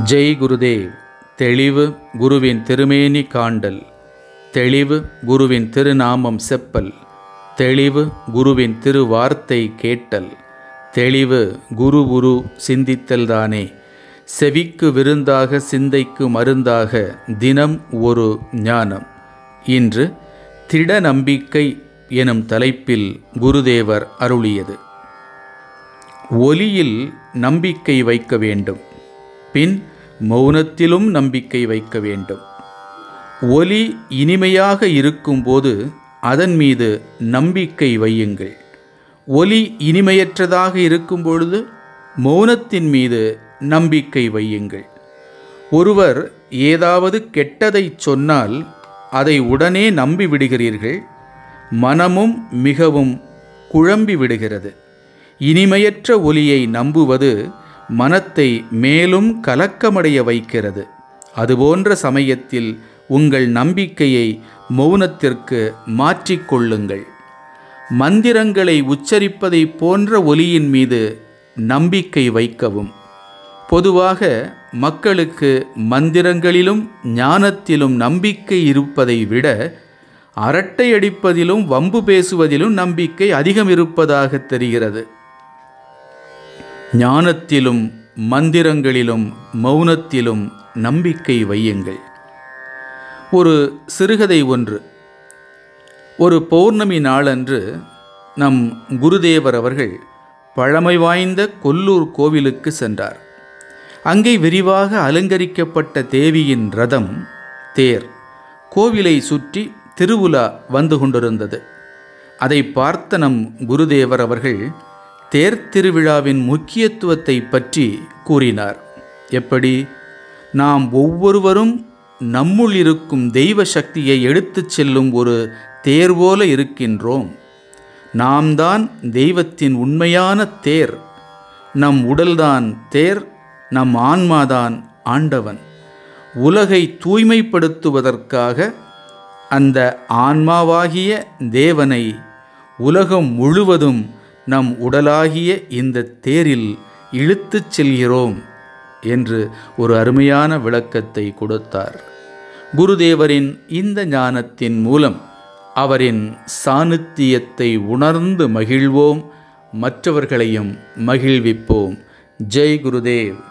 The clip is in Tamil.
ஜெய் குருதேவ் தெளிவு குருவின் திருமேனி காண்டல் தெளிவு குருவின் திருநாமம் செப்பல் தெளிவு குருவின் திருவார்த்தை கேட்டல் தெளிவு குரு குரு சிந்தித்தல்தானே செவிக்கு விருந்தாக சிந்தைக்கு மருந்தாக தினம் ஒரு ஞானம் இன்று திட நம்பிக்கை எனும் தலைப்பில் குருதேவர் அருளியது ஒலியில் நம்பிக்கை வைக்க வேண்டும் பின் மௌனத்திலும் நம்பிக்கை வைக்க வேண்டும் ஒலி இனிமையாக இருக்கும்போது அதன் மீது நம்பிக்கை வையுங்கள் ஒலி இனிமையற்றதாக இருக்கும் பொழுது மௌனத்தின் மீது நம்பிக்கை வையுங்கள் ஒருவர் ஏதாவது கெட்டதை சொன்னால் அதை உடனே நம்பி விடுகிறீர்கள் மனமும் மிகவும் குழம்பி விடுகிறது இனிமையற்ற ஒலியை நம்புவது மனத்தை மேலும் கலக்கமடைய வைக்கிறது அதுபோன்ற சமயத்தில் உங்கள் நம்பிக்கையை மௌனத்திற்கு மாற்றிக்கொள்ளுங்கள் மந்திரங்களை உச்சரிப்பதை போன்ற ஒலியின் மீது நம்பிக்கை வைக்கவும் பொதுவாக மக்களுக்கு மந்திரங்களிலும் ஞானத்திலும் நம்பிக்கை இருப்பதை விட அரட்டை அடிப்பதிலும் வம்பு பேசுவதிலும் நம்பிக்கை அதிகம் இருப்பதாக தெரிகிறது ஞானத்திலும் மந்திரங்களிலும் மௌனத்திலும் நம்பிக்கை வையுங்கள் ஒரு சிறுகதை ஒன்று ஒரு பௌர்ணமி நாளன்று நம் குருதேவர் அவர்கள் பழமை வாய்ந்த கொல்லூர் கோவிலுக்கு சென்றார் அங்கே விரிவாக அலங்கரிக்கப்பட்ட தேவியின் ரதம் தேர் கோவிலை சுற்றி திருவுலா வந்து கொண்டிருந்தது அதை பார்த்த நம் குருதேவர் அவர்கள் தேர் திருவிழாவின் முக்கியத்துவத்தை பற்றி கூறினார் எப்படி நாம் ஒவ்வொருவரும் நம்முள் இருக்கும் தெய்வ சக்தியை எடுத்துச் செல்லும் ஒரு தேர் போல இருக்கின்றோம் நாம் தான் தெய்வத்தின் உண்மையான தேர் நம் உடல்தான் தேர் நம் ஆன்மாதான் ஆண்டவன் உலகை தூய்மைப்படுத்துவதற்காக அந்த ஆன்மாவாகிய தேவனை உலகம் முழுவதும் நம் உடலாகிய இந்த தேரில் இழுத்துச் செல்கிறோம் என்று ஒரு அருமையான விளக்கத்தை கொடுத்தார் குருதேவரின் இந்த ஞானத்தின் மூலம் அவரின் சாநித்தியத்தை உணர்ந்து மகிழ்வோம் மற்றவர்களையும் மகிழ்விப்போம் ஜெய் குருதேவ்